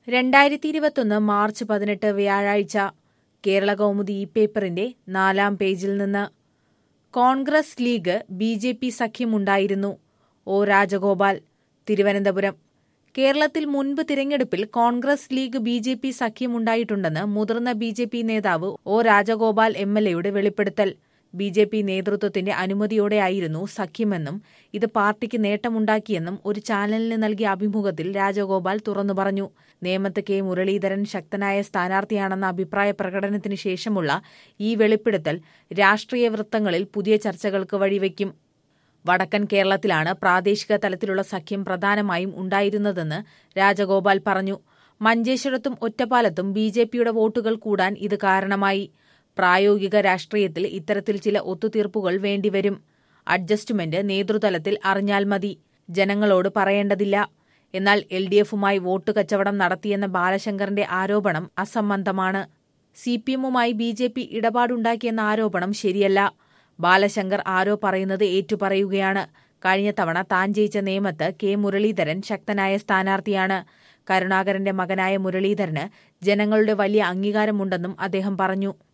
രണ്ടായിരത്തി ഇരുപത്തൊന്ന് മാർച്ച് പതിനെട്ട് വ്യാഴാഴ്ച കേരള കൗമുദി ഈ പേപ്പറിന്റെ നാലാം പേജിൽ നിന്ന് Congress League B J P സഖ്യമുണ്ടായിരുന്നു ഒ രാജഗോപാൽ തിരുവനന്തപുരം കേരളത്തിൽ മുൻപ് തിരഞ്ഞെടുപ്പിൽ Congress League B J P സഖ്യമുണ്ടായിട്ടുണ്ടെന്ന് മുതിർന്ന ബി ജെ പി നേതാവ് ഒ രാജഗോപാൽ എം എൽ എയുടെ വെളിപ്പെടുത്തൽ ബി ജെ പി നേതൃത്വത്തിന്റെ അനുമതിയോടെയായിരുന്നു സഖ്യമെന്നും ഇത് പാർട്ടിക്ക് നേട്ടമുണ്ടാക്കിയെന്നും ഒരു ചാനലിന് നൽകിയ അഭിമുഖത്തിൽ രാജഗോപാൽ തുറന്നു പറഞ്ഞു നേമത്ത് കെ മുരളീധരൻ ശക്തനായ സ്ഥാനാർത്ഥിയാണെന്ന അഭിപ്രായ പ്രകടനത്തിന് ശേഷമുള്ള ഈ വെളിപ്പെടുത്തൽ രാഷ്ട്രീയ വൃത്തങ്ങളിൽ പുതിയ ചർച്ചകൾക്ക് വഴിവെക്കും വടക്കൻ കേരളത്തിലാണ് പ്രാദേശിക തലത്തിലുള്ള സഖ്യം പ്രധാനമായും ഉണ്ടായിരുന്നതെന്ന് രാജഗോപാൽ പറഞ്ഞു മഞ്ചേശ്വരത്തും ഒറ്റപ്പാലത്തും ബി ജെ പിയുടെ വോട്ടുകൾ കൂടാൻ ഇത് കാരണമായി പ്രായോഗിക രാഷ്ട്രീയത്തിൽ ഇത്തരത്തിൽ ചില ഒത്തുതീർപ്പുകൾ വേണ്ടിവരും അഡ്ജസ്റ്റ്മെന്റ് നേതൃതലത്തിൽ അറിഞ്ഞാൽ മതി ജനങ്ങളോട് പറയേണ്ടതില്ല എന്നാൽ എൽ ഡി എഫുമായി വോട്ട് കച്ചവടം നടത്തിയെന്ന ബാലശങ്കറിന്റെ ആരോപണം അസംബന്ധമാണ് സി പി എമ്മുമായി ബി ജെ പി ഇടപാടുണ്ടാക്കിയെന്ന ആരോപണം ശരിയല്ല ബാലശങ്കർ ആരോ പറയുന്നത് ഏറ്റുപറയുകയാണ് കഴിഞ്ഞ തവണ താൻ ജയിച്ച നേമത്ത് കെ മുരളീധരൻ ശക്തനായ സ്ഥാനാർത്ഥിയാണ് കരുണാകരന്റെ മകനായ മുരളീധരന് ജനങ്ങളുടെ വലിയ അംഗീകാരമുണ്ടെന്നും അദ്ദേഹം പറഞ്ഞു